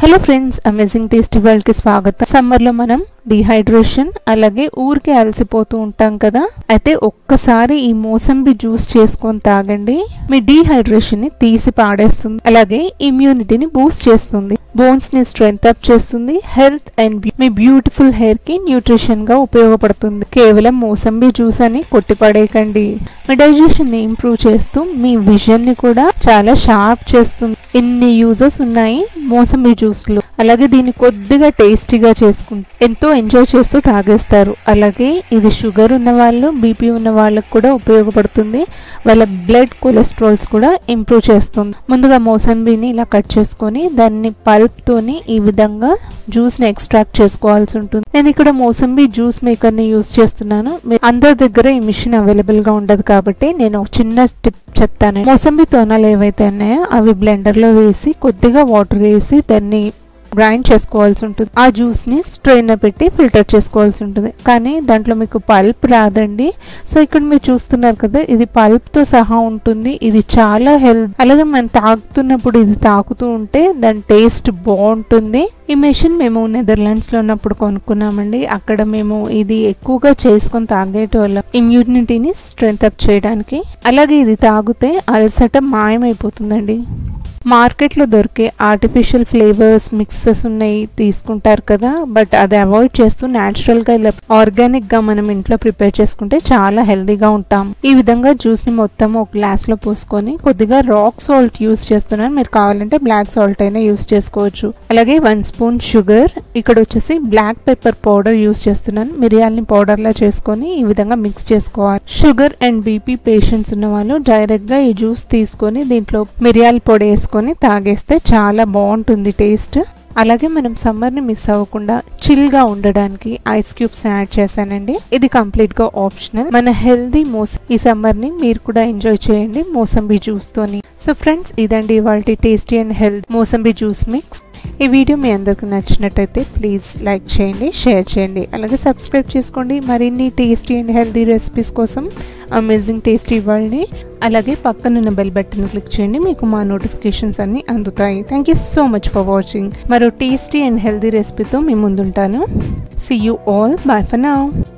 hello friends amazing tasty world కి స్వాగతం summer లో మనం డిహైడ్రేషన్ అలాగే ఊరికే అలసిపోతూ ఉంటాం కదా అయితే ఒక్కసారి ఈ మోసంబి జ్యూస్ చేసుకొని తాగండి మీ డిహైడ్రేషన్ ని తీసి పాడేస్తుంది అలాగే ఇమ్యూనిటీని బూస్ట్ చేస్తుంది బోన్స్ ని స్ట్రెంగ్ అప్ చేస్తుంది హెల్త్ అండ్ మీ బ్యూటిఫుల్ హెయిర్ కి న్యూట్రిషన్ గా ఉపయోగపడుతుంది కేవలం మోసంబి జ్యూస్ అని కొట్టిపడేయకండి మీ డైజెషన్ ని ఇంప్రూవ్ చేస్తూ మీ విజన్ ని కూడా చాలా షార్ప్ చేస్తుంది ఎన్ని యూజెస్ ఉన్నాయి మోసంబి జ్యూస్ లో అలాగే దీన్ని కొద్దిగా టేస్టీగా చేసుకుంటూ ఎంతో ఎంజాయ్ చేస్తూ తాగేస్తారు అలాగే ఇది షుగర్ ఉన్న వాళ్ళు బీపీ ఉన్న వాళ్ళకి కూడా ఉపయోగపడుతుంది వాళ్ళ బ్లడ్ కొలెస్ట్రాల్స్ కూడా ఇంప్రూవ్ చేస్తుంది ముందుగా మోసంబిని ఇలా కట్ చేసుకొని దాన్ని పల్ప్ తోని ఈ విధంగా జ్యూస్ ని ఎక్స్ట్రాక్ట్ చేసుకోవాల్సి ఉంటుంది నేను ఇక్కడ మోసంబి జ్యూస్ మేకర్ ని యూస్ చేస్తున్నాను మీ- అందరి దగ్గర ఈ మిషన్ అవైలబుల్ గా ఉండదు కాబట్టి నేను ఒక చిన్న టిప్ చెప్తాను మోసంబి తోనాలు ఏవైతే ఉన్నాయో అవి బ్లెండర్ లో వేసి కొద్దిగా వాటర్ వేసి దాన్ని గ్రైండ్ చేసుకోవాల్సి ఉంటుంది ఆ జ్యూస్ ని స్ట్రెయినర్ పెట్టి ఫిల్టర్ చేసుకోవాల్సి ఉంటుంది కానీ దాంట్లో మీకు పల్ప్ రాదండి సో ఇక్కడ మీరు చూస్తున్నారు కదా ఇది పల్ప్ తో సహా ఉంటుంది ఇది చాలా హెల్త్ అలాగే మనం తాగుతున్నప్పుడు ఇది తాకుతూ ఉంటే దాని టేస్ట్ బాగుంటుంది ఈ మెషిన్ మేము నెదర్లాండ్స్ లో ఉన్నప్పుడు కొనుక్కున్నామండి అక్కడ మేము ఇది ఎక్కువగా చేసుకొని తాగేటోళ్ళం ఇమ్యూనిటీని స్ట్రెంగ్ అప్ చేయడానికి అలాగే ఇది తాగితే అలసట మాయమైపోతుందండి మార్కెట్లో దొరికే ఆర్టిఫిషియల్ ఫ్లేవర్స్ మిక్సెస్ ఉన్నాయి తీసుకుంటారు కదా బట్ అది అవాయిడ్ చేస్తూ న్యాచురల్గా ఇలా ఆర్గానిక్గా మనం ఇంట్లో ప్రిపేర్ చేసుకుంటే చాలా హెల్తీగా ఉంటాం ఈ విధంగా జ్యూస్ని మొత్తం ఒక గ్లాస్లో పోసుకొని కొద్దిగా రాక్ సాల్ట్ యూస్ చేస్తున్నాను మీరు కావాలంటే బ్లాక్ సాల్ట్ అయినా యూస్ చేసుకోవచ్చు అలాగే వన్ స్పూన్ షుగర్ ఇక్కడ వచ్చేసి బ్లాక్ పెప్పర్ పౌడర్ యూస్ చేస్తున్నాను మిరియాలని పౌడర్లా చేసుకొని ఈ విధంగా మిక్స్ చేసుకోవాలి షుగర్ అండ్ బీపీ పేషెంట్స్ ఉన్న వాళ్ళు డైరెక్ట్గా ఈ జ్యూస్ తీసుకొని దీంట్లో మిరియాల పొడి వేసుకొని తాగేస్తే చాలా బాగుంటుంది టేస్ట్ అలాగే మనం సమ్మర్ని మిస్ అవ్వకుండా చిల్గా ఉండడానికి ఐస్ క్యూబ్స్ యాడ్ చేశానండి ఇది కంప్లీట్ గా ఆప్షనల్ మన హెల్దీ మోస్ ఈ సమ్మర్ ని మీరు కూడా ఎంజాయ్ చేయండి మోసంబి జ్యూస్ తోని సో ఫ్రెండ్స్ ఇదండి ఇవాళ tasty and health mosambi juice mix ఈ వీడియో మీ అందరికి నచ్చినట్టయితే ప్లీజ్ లైక్ చేయండి షేర్ చేయండి అలాగే సబ్స్క్రైబ్ చేసుకోండి మరిన్ని టేస్టీ అండ్ హెల్తీ రెసిపీస్ కోసం అమేజింగ్ టేస్టీ వరల్డ్ని అలాగే పక్కనున్న బెల్ బటన్ క్లిక్ చేయండి మీకు మా నోటిఫికేషన్స్ అన్ని అందుతాయి thank you so much for watching మరో టేస్టీ అండ్ హెల్తీ రెసిపీతో మీ ముందుంటాను see you all bye for now